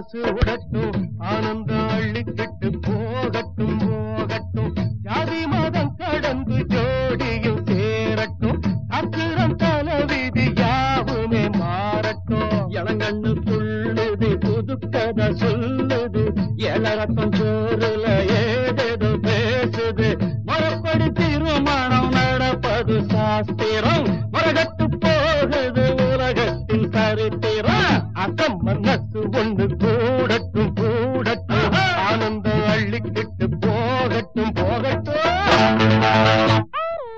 மனசு உடட்டும் ஆனந்தம் அள்ளிக்கிட்டு போகட்டும் போகட்டும் ஜாதி மதம் கடந்து ஜோடியும் சேரட்டும் அக்கிரம் தலைவிதி யாவுமே மாறட்டும் இளங்கண்ணு துள்ளுது புதுக்கதை சொல்லுது இளரத்தம் சோறுல ஏதேதோ பேசுது மரப்படி திருமணம் நடப்பது சாஸ்திரம் மரகட்டு போகுது உலகத்தின் சரித்திரம் அகம் மனசு ஒன்று கூடட்டும் கூடட்டும் ஆனந்தம் அள்ளிக்கிட்டு போகட்டும் போகட்டும்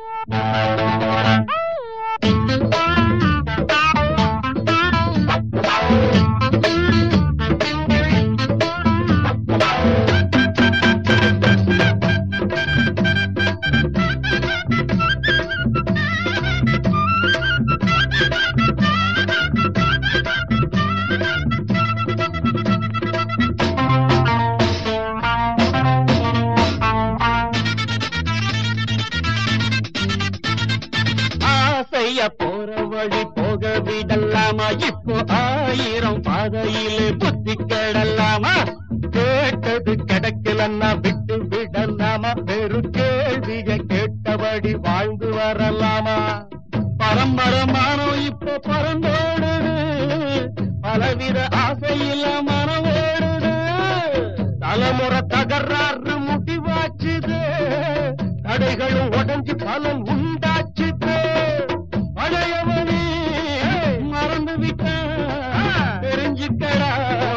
ஆசைய போற வழி போக விடலாமா இப்போ ஆயிரம் பாதையிலே புத்தி கெடலாமா கேட்டது கிடைக்கலன்னா விட்டு விடலாமா பெரு கேள்விய கேட்டபடி வாழ்ந்து வரலாமா பரம்பரமானம் இப்போ பறந்தோடுது பலவித ஆசையில மனம் ஓடுது தலைமுறை தகராறு முடிவாச்சுது தடைகளும் உடைஞ்சு பலன் உண்டாச்சுது பழையவனே மறந்து விட்டேன் தெரிஞ்சுக்கடா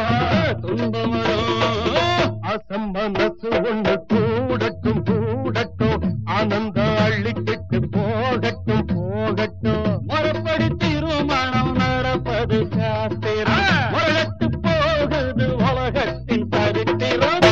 துன்பமரும் அசம் மனசு ஒண்ணு கூடட்டும் கூடட்டும் ஆனந்தம் அள்ளிக்கிட்டு போகட்டும் போகட்டும் மறுபடி திருமணம் நடப்பது சாஸ்திரம் உலகத்து போகுது உலகத்தின் சரித்திரம்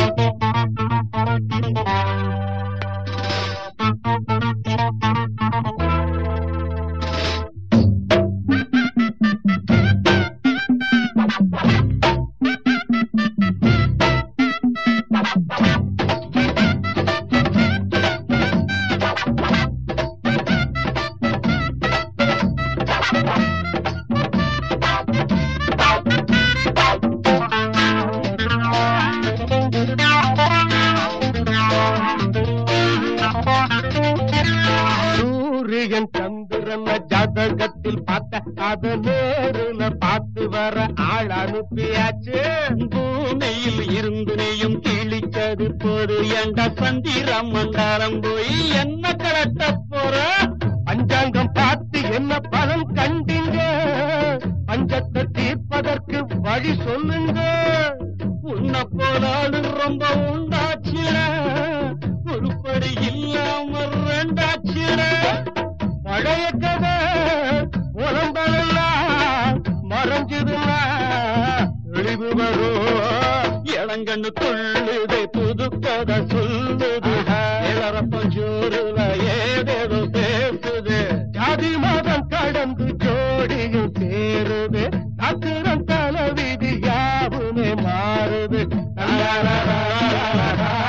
சூரியன் சந்திரன் ஜாதகத்தில் பார்த்த அத நேருல பார்த்து வர ஆள் அனுப்பியாச்சு பூமியில் இருந்து நீயும் கிழிச்சது போது என்ற சந்திரம் மண்டாரம் போய் என்ன கலட்ட போற பஞ்சாங்கம் பார்த்து என்ன பலன் கண்டீங்க பஞ்சத்தை தீர்ப்பதற்கு வழி சொல்லுங்க உன்ன போலாடு ரொம்ப உண்டாச்சிட உருப்படி இல்லாம ரெண்டாச்சிட பழைய கதை உடம்பெல்லாம் மறைஞ்சதுன்னா தெளிவு வரும் இளங்கண்ணு துள்ளுது புது கதை சொல்லுது இளரப்பஞ்சோறுல ஏதேதோ பேசுது ஜாதி மதம் கடந்து ஜோடியும் சேருது அத்திரம் தலைவிதி யாவுமே மாறுது